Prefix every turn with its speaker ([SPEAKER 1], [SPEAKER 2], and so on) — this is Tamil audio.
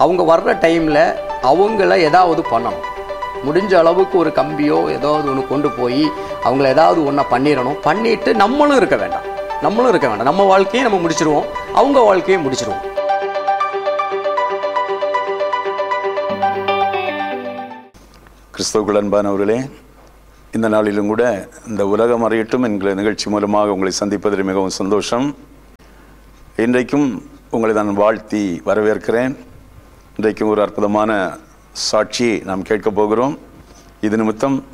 [SPEAKER 1] அவங்க வர்ற டைமில் அவங்கள ஏதாவது பண்ணணும் முடிஞ்ச அளவுக்கு ஒரு கம்பியோ ஏதாவது ஒன்று கொண்டு போய் அவங்கள ஏதாவது ஒன்றை பண்ணிடணும் பண்ணிட்டு நம்மளும் இருக்க வேண்டாம் நம்மளும் இருக்க வேண்டாம் நம்ம வாழ்க்கையை நம்ம முடிச்சிருவோம் அவங்க வாழ்க்கையை முடிச்சிருவோம்
[SPEAKER 2] கிறிஸ்தவுக்குள் அன்பானவர்களே இந்த நாளிலும் கூட இந்த உலகம் அறியட்டும் என்கிற நிகழ்ச்சி மூலமாக உங்களை சந்திப்பதில் மிகவும் சந்தோஷம் இன்றைக்கும் உங்களை நான் வாழ்த்தி வரவேற்கிறேன் இன்றைக்கும் ஒரு அற்புதமான சாட்சியை நாம் கேட்கப் போகிறோம் இது நிமித்தம்